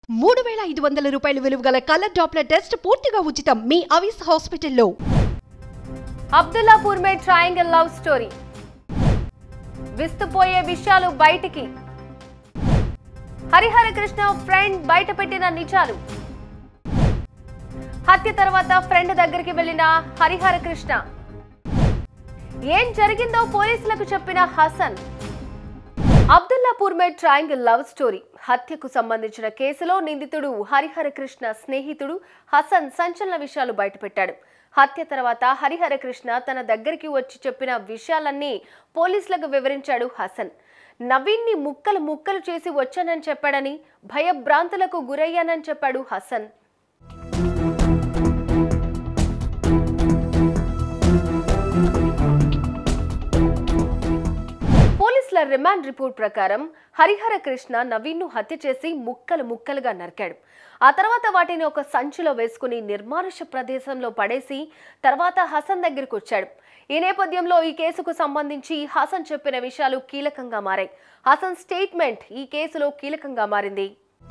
మూడు వేల ఐదు వందల రూపాయల విలువ గల కలర్ డాప్లర్ టెస్ట్ పూర్తిగా ఉచితం మీ అవిస్ హాస్పిటల్లో Abdullapurmet triangle love story విస్తుపోయే విషయాలు బయటికి హరిహర కృష్ణ ఫ్రెండ్ బయట పెట్టిన నిజాలు హత్య తర్వాత ఫ్రెండ్ దగ్గరికి వెళ్ళిన హరిహర కృష్ణ ఏం జరిగిందో పోలీసులకు చెప్పిన Hasan Abdullapurmet triangle love story హత్యకు సంబంధించిన కేసులో నిందితుడు హరిహర కృష్ణ స్నేహితుడు హసన్ సంచలన విషయాలు బయటపెట్టాడు హత్య తర్వాత హరిహర కృష్ణ తన దగ్గరికి వచ్చి చెప్పిన విషయాలన్నీ పోలీసులకు వివరించాడు హసన్ నవీన్ని ముక్కలు ముక్కలు చేసి వచ్చానని చెప్పాడని భయభ్రాంతులకు గురయ్యానని చెప్పాడు హసన్ పోలీసుల రిమాండ్ రిపోర్ట్ ప్రకారం హరిహర కృష్ణ నవీన్ను హత్య చేసి ముక్కలు ముక్కలుగా నరికాడు ఆ తర్వాత వాటిని ఒక సంచిలో వేసుకుని నిర్మానుష ప్రదేశంలో పడేసి తర్వాత హసన్ దగ్గరికి వచ్చాడు ఈ నేపథ్యంలో ఈ కేసుకు సంబంధించి హసన్ చెప్పిన విషయాలు కీలకంగా మారాయి హసన్ స్టేట్మెంట్ ఈ కేసులో కీలకంగా మారింది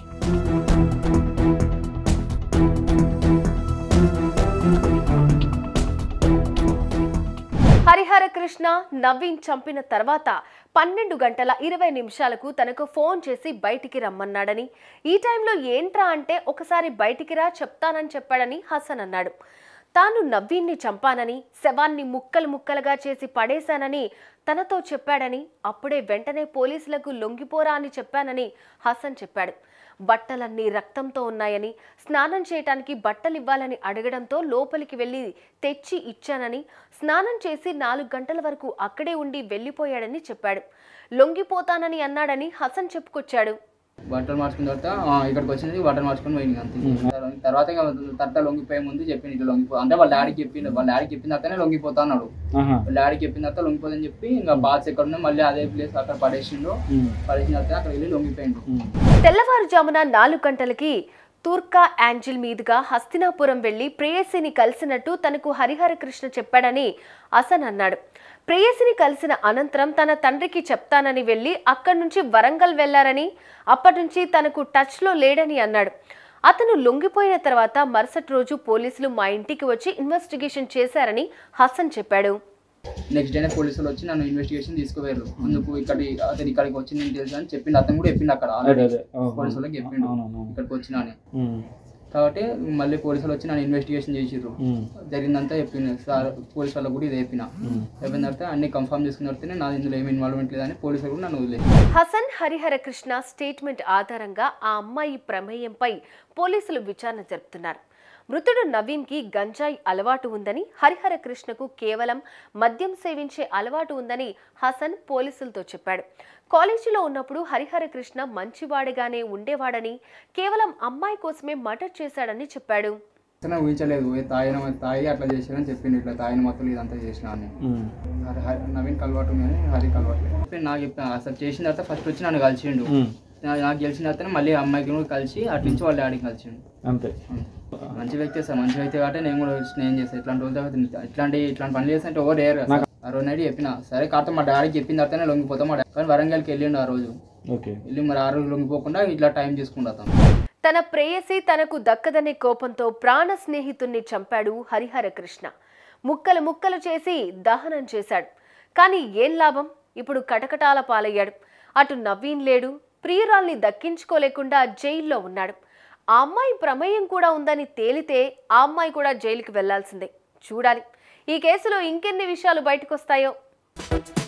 హరిహర కృష్ణ నవీన్ చంపిన తర్వాత పన్నెండు గంటల ఇరవై నిమిషాలకు తనకు ఫోన్ చేసి బయటికి రమ్మన్నాడని ఈ టైంలో ఏంట్రా అంటే ఒకసారి బయటికి రా చెప్తానని చెప్పాడని హసన్ అన్నాడు తాను నవీన్ని చంపానని శవాన్ని ముక్కలు ముక్కలుగా చేసి పడేశానని తనతో చెప్పాడని అప్పుడే వెంటనే పోలీసులకు లొంగిపోరా అని చెప్పానని హసన్ చెప్పాడు బట్టలన్నీ రక్తంతో ఉన్నాయని స్నానం చేయటానికి బట్టలు ఇవ్వాలని అడగడంతో లోపలికి వెళ్ళి తెచ్చి ఇచ్చానని స్నానం చేసి నాలుగు గంటల వరకు అక్కడే ఉండి వెళ్ళిపోయాడని చెప్పాడు లొంగిపోతానని అన్నాడని హసన్ చెప్పుకొచ్చాడు బట్టలు మార్చుకున్న తర్వాత ఆ, ఇక్కడికి వచ్చింది బట్టలు మార్చుకొని పోయింది అంతే తర్వాత ఇంకా తర్వాత లొంగిపోయే ముందు చెప్పింది ఇట్లా లొంగిపో అంటే వాళ్ళ డాడీకి చెప్పిండు వాళ్ళ డాడీకి చెప్పిన తర్వాతనే లొంగిపోతా అన్నాడు వాళ్ళ డాడీకి చెప్పిన తర్వాత లొంగిపోదని చెప్పి ఇంకా బాత్స్ ఎక్కడ ఉన్నాయి మళ్ళీ అదే ప్లేస్ అక్కడ పడేసిండు పడేసిన తర్వాత అక్కడ వెళ్ళి లొంగిపోయిండు తెల్లవారుజామున నాలుగు గంటలకి తూర్కా యాంజిల్ మీదుగా హస్తినాపురం వెళ్లి ప్రేయసిని కలిసినట్టు తనకు హరిహర కృష్ణ చెప్పాడని హసన్ అన్నాడు ప్రేయసిని కలిసిన అనంతరం తన తండ్రికి చెప్తానని వెళ్ళి అక్కడి నుంచి వరంగల్ వెళ్లారని అప్పటి నుంచి తనకు టచ్లో లేడని అన్నాడు అతను లొంగిపోయిన తర్వాత మరుసటి రోజు పోలీసులు మా ఇంటికి వచ్చి ఇన్వెస్టిగేషన్ చేశారని హసన్ చెప్పాడు నెక్స్ట్ డేనే పోలీసులు వచ్చి నన్ను ఇన్వెస్టిగేషన్ తీసుకుపోయారు అందుకు ఇక్కడి అతను ఇక్కడికి వచ్చి నేను తెలుసు అని చెప్పిండు అతను కూడా చెప్పిండు అక్కడ ఆల్రెడీ పోలీసు వాళ్ళకి చెప్పిండు ఇక్కడికి వచ్చినా అని కాబట్టి మళ్ళీ పోలీసులు వచ్చి నన్ను ఇన్వెస్టిగేషన్ చేసిర్రు జరిగిందంతా చెప్పింది సార్ పోలీస్ వాళ్ళకి కూడా ఇది చెప్పిన చెప్పిన తర్వాత అన్ని కన్ఫర్మ్ చేసుకున్న తర్వాతనే నాది ఇందులో ఏమి ఇన్వాల్వ్మెంట్ లేదని పోలీసులు కూడా నన్ను వదిలేసి హసన్ హరిహర కృష్ణ స్టేట్మెంట్ ఆధారంగా ఆ అమ్మాయి ప్రమేయంపై పోలీసులు విచారణ జరుపుతున్నారు మృతుడు నవీన్కి గంజాయి అలవాటు ఉందని హరిహర కృష్ణకు కేవలం మద్యం సేవించే అలవాటు ఉందని హసన్ పోలీసులతో చెప్పాడు కాలేజీలో ఉన్నప్పుడు హరిహర కృష్ణ మంచివాడిగానే ఉండేవాడని కేవలం అమ్మాయి కోసమే మర్డర్ చేశాడని చెప్పాడు అసలు ఊహించలేదు ఏ తాగిన తాగి అట్లా చేసానని చెప్పిండు ఇట్లా తాగిన మొత్తం ఇదంతా చేసిన అని హరి హరి- నవీన్ కలవాటు ఉందని హరికి కలవాటు చెప్పి నాకు చెప్పిన అసలు చేసిన తర్వాత ఫస్ట్ వచ్చి నన్ను కలిసిండు నా- నాకు గెలిచిన తర్వాత మళ్ళీ ఆ అమ్మాయికి కూడా కలిసి అటు నుంచి వాళ్ళ డాడీకి కలిసిండు అంతే మంచి వ్యక్తి సార్ మంచి వ్యక్తి కాబట్టి నేను కూడా స్నేహం చేస్తాను ఇట్లాంటి రోజు తర్వాత ఇట్లాంటి ఇట్లాంటి పనులు చేస్తే ఎవరు లేరు కదా సార్. ఆ రోజు నైట్ చెప్పిన సరే కాకపోతే మా డాడీకి చెప్పిన తర్వాతనే లొంగిపోతాం మా డాడీ కానీ వరంగల్కి వెళ్ళిండు ఆ రోజు ఓకే వెళ్ళి మరి ఆ రోజు లొంగిపోకుండా ఇట్లా టైం చేసుకుంటాం తన ప్రేయసి తనకు దక్కదనే కోపంతో ప్రాణ స్నేహితుణ్ణి చంపాడు హరిహర కృష్ణ ముక్కలు ముక్కలు చేసి దహనం చేశాడు కానీ ఏం లాభం ఇప్పుడు కటకటాల పాలయ్యాడు అటు నవీన్ లేడు ప్రియురాల్ని దక్కించుకోలేకుండా జైల్లో ఉన్నాడు ఆ అమ్మాయి ప్రమేయం కూడా ఉందని తేలితే ఆ అమ్మాయి కూడా జైలుకి వెళ్లాల్సిందే చూడాలి ఈ కేసులో ఇంకెన్ని విషయాలు బయటకొస్తాయో